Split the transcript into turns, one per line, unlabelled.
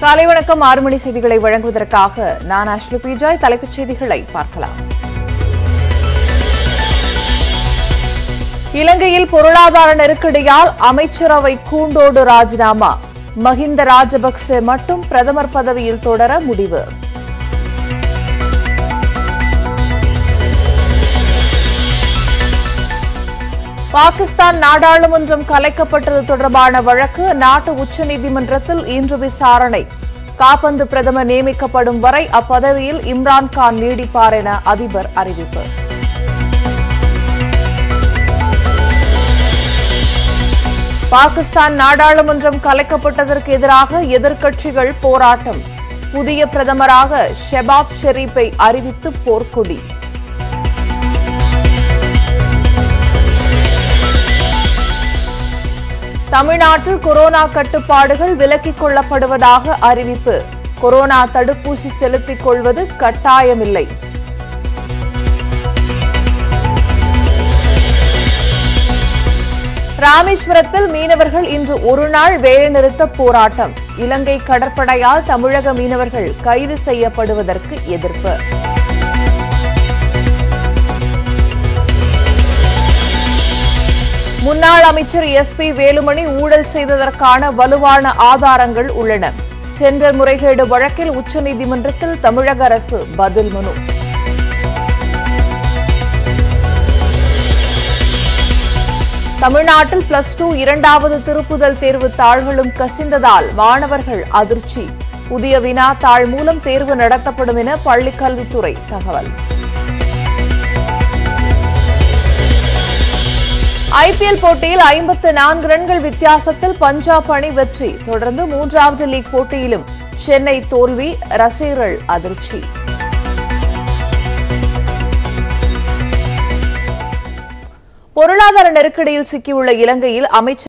காலை வணக்கம் ஆறு மணி செய்திகளை வழங்குவதற்காக நான் அஷ்லு பிஜாய் தலைப்புச் செய்திகளை பார்க்கலாம் இலங்கையில் பொருளாதார நெருக்கடியால் அமைச்சரவை கூண்டோடு ராஜினாமா மஹிந்த ராஜபக்சே மட்டும் பிரதமர் பதவியில் தொடர முடிவு பாகிஸ்தான் நாடாளுமன்றம் கலைக்கப்பட்டது தொடர்பான வழக்கு நாட்டு உச்சநீதிமன்றத்தில் இன்று விசாரணை காபந்து பிரதமர் நியமிக்கப்படும் வரை அப்பதவியில் இம்ரான்கான் நீடிப்பார் என அதிபர் அறிவிப்பு பாகிஸ்தான் நாடாளுமன்றம் கலைக்கப்பட்டதற்கு எதிராக எதிர்க்கட்சிகள் போராட்டம் புதிய பிரதமராக ஷெபாப் ஷெரீப்பை அறிவித்து போர்க்கொடி தமிழ்நாட்டில் கொரோனா கட்டுப்பாடுகள் விலக்கிக் கொள்ளப்படுவதாக அறிவிப்பு கொரோனா தடுப்பூசி செலுத்திக் கொள்வது கட்டாயமில்லை ராமேஸ்வரத்தில் மீனவர்கள் இன்று ஒருநாள் வேலைநிறுத்த போராட்டம் இலங்கை கடற்படையால் தமிழக மீனவர்கள் கைது செய்யப்படுவதற்கு எதிர்ப்பு முன்னாள் அமைச்சர் எஸ் பி வேலுமணி ஊழல் செய்ததற்கான வலுவான ஆதாரங்கள் உள்ளன டெண்டர் முறைகேடு வழக்கில் உச்சநீதிமன்றத்தில் தமிழக அரசு பதில் மனு தமிழ்நாட்டில் பிளஸ் டூ இரண்டாவது திருப்புதல் தேர்வு தாள்களும் கசிந்ததால் மாணவர்கள் அதிர்ச்சி புதிய வினா தாள் மூலம் தேர்வு நடத்தப்படும் என பள்ளிக்கல்வித்துறை தகவல் ஐபிஎல் போட்டியில் ஐம்பத்து நான்கு ரன்கள் வித்தியாசத்தில் பஞ்சாப் அணி வெற்றி தொடர்ந்து மூன்றாவது லீக் போட்டியிலும் சென்னை தோல்வி ரசிகர்கள் அதிர்ச்சி பொருளாதார நெருக்கடியில் சிக்கியுள்ள இலங்கையில் அமைச்சர்